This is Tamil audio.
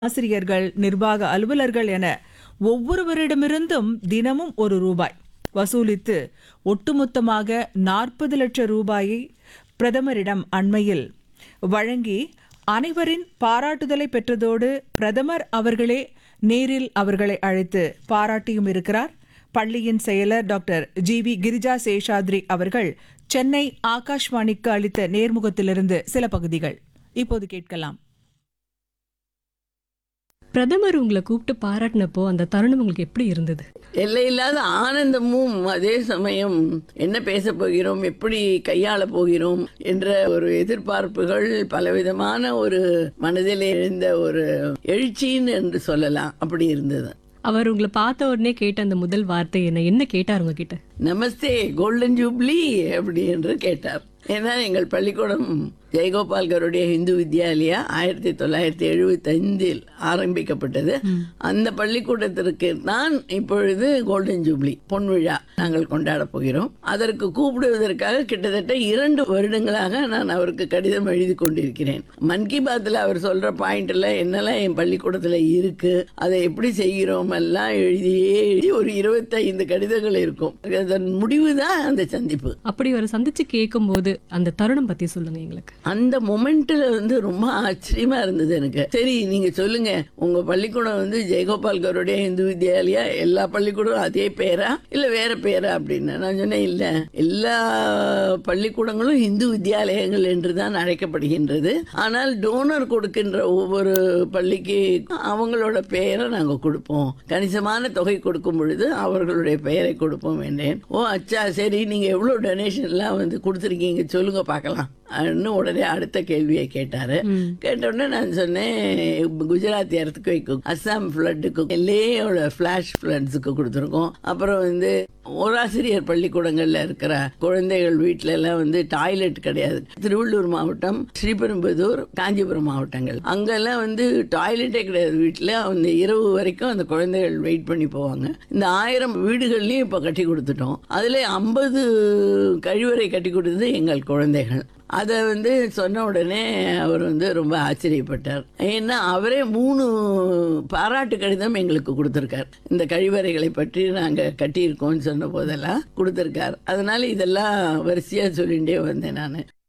ஆசிரியர்கள் நிர்வாக அலுவலர்கள் என ஒவ்வொருவரிடமிருந்தும் தினமும் ஒரு ரூபாய் வசூலித்து ஒட்டுமொத்தமாக நாற்பது லட்சம் ரூபாயை பிரதமரிடம் அண்மையில் வழங்கி அனைவரின் பாராட்டுதலை பெற்றதோடு பிரதமர் அவர்களே நேரில் அவர்களை அழைத்து பாராட்டியும் இருக்கிறார் பள்ளியின் செயலர் doctor G V Girija Seshadri அவர்கள் சென்னை ஆகாஷ்வாணிக்கு அளித்த நேர்முகத்திலிருந்து சில பகுதிகள் இப்போது கேட்கலாம் பிரதமர் உங்களை கூப்பிட்டு பாராட்டினப்போ அந்த தருணம் உங்களுக்கு எப்படி இருந்தது எல்லையில்லாத ஆனந்தமும் அதே சமயம் என்ன பேச போகிறோம் எப்படி கையாள போகிறோம் என்ற ஒரு எதிர்பார்ப்புகள் பலவிதமான ஒரு மனதில் எழுந்த ஒரு எழுச்சின்னு என்று சொல்லலாம் அப்படி இருந்தது அவர் உங்களை பார்த்த உடனே கேட்ட அந்த முதல் வார்த்தை என்ன என்ன கேட்டார் உங்ககிட்ட நமஸ்தே கோல்டன் ஜூப்ளி அப்படி என்று கேட்டார் ஏன்னா எங்கள் பள்ளிக்கூடம் ஜெயகோபால்கருடைய இந்து வித்யாலயா ஆயிரத்தி தொள்ளாயிரத்தி எழுபத்தி ஐந்தில் ஆரம்பிக்கப்பட்டது அந்த பள்ளிக்கூடத்திற்கு நான் இப்பொழுது கோல்டன் ஜூப்ளி பொன் விழா நாங்கள் கொண்டாட போகிறோம் அதற்கு கூப்பிடுவதற்காக கிட்டத்தட்ட இரண்டு வருடங்களாக நான் அவருக்கு கடிதம் எழுதி கொண்டிருக்கிறேன் மன் கி பாத்தில் அவர் சொல்ற பாயிண்ட்ல என்னெல்லாம் என் பள்ளிக்கூடத்தில் இருக்கு அதை எப்படி செய்கிறோம் எல்லாம் எழுதியே எழுதி ஒரு இருபத்தைந்து கடிதங்கள் இருக்கும் அதன் முடிவு தான் அந்த சந்திப்பு அப்படி ஒரு சந்திச்சு கேட்கும்போது அந்த தருணம் பத்தி சொல்லுங்க எங்களுக்கு அந்த மொமெண்ட்ல வந்து ரொம்ப ஆச்சரியமா இருந்தது எனக்கு சரி நீங்க சொல்லுங்க உங்க பள்ளிக்கூடம் வந்து ஜெயகோபால் கருடைய இந்து வித்யாலயா எல்லா பள்ளிக்கூடம் அதே பேரா இல்ல வேற பேரா அப்படின்னு நான் சொன்னேன் இல்ல எல்லா பள்ளிக்கூடங்களும் இந்து வித்யாலயங்கள் என்று தான் அழைக்கப்படுகின்றது ஆனால் டோனர் கொடுக்கின்ற ஒவ்வொரு பள்ளிக்கு அவங்களோட பெயரை நாங்க கொடுப்போம் கணிசமான தொகை கொடுக்கும் பொழுது அவர்களுடைய பெயரை கொடுப்போம் என்றேன் ஓ அச்சா சரி நீங்க எவ்வளவு டொனேஷன் எல்லாம் வந்து கொடுத்துருக்கீங்க சொல்லுங்க பார்க்கலாம் அப்படின்னு உடனே அடுத்த கேள்வியை கேட்டாரு கேட்ட உடனே நான் சொன்னேன் குஜராத் எர்த்குவைக்கும் அஸ்ஸாம் ஃப்ளட்டுக்கும் லேயோட ஃபிளாஷ் ஃப்ளட்ஸுக்கு கொடுத்துருக்கோம் அப்புறம் வந்து ஓராசிரியர் பள்ளிக்கூடங்கள்ல இருக்கிற குழந்தைகள் வீட்ல எல்லாம் வந்து டாய்லெட் கிடையாது திருவள்ளூர் மாவட்டம் ஸ்ரீபெரும்புதூர் காஞ்சிபுரம் மாவட்டங்கள் அங்கெல்லாம் வந்து டாய்லெட்டே கிடையாது வீட்டில் அந்த இரவு வரைக்கும் அந்த குழந்தைகள் வெயிட் பண்ணி போவாங்க இந்த ஆயிரம் வீடுகள்லையும் இப்போ கட்டி கொடுத்துட்டோம் அதில் ஐம்பது கழிவறை கட்டி கொடுத்தது எங்கள் குழந்தைகள் அதை வந்து சொன்ன உடனே அவர் வந்து ரொம்ப ஆச்சரியப்பட்டார் ஏன்னா அவரே மூணு பாராட்டு கடிதம் எங்களுக்கு கொடுத்துருக்கார் இந்த கழிவறைகளை பற்றி நாங்கள் கட்டியிருக்கோம்னு சொன்ன போதெல்லாம் கொடுத்துருக்கார் அதனால இதெல்லாம் வரிசையாக சொல்லிகிட்டே வந்தேன் நான்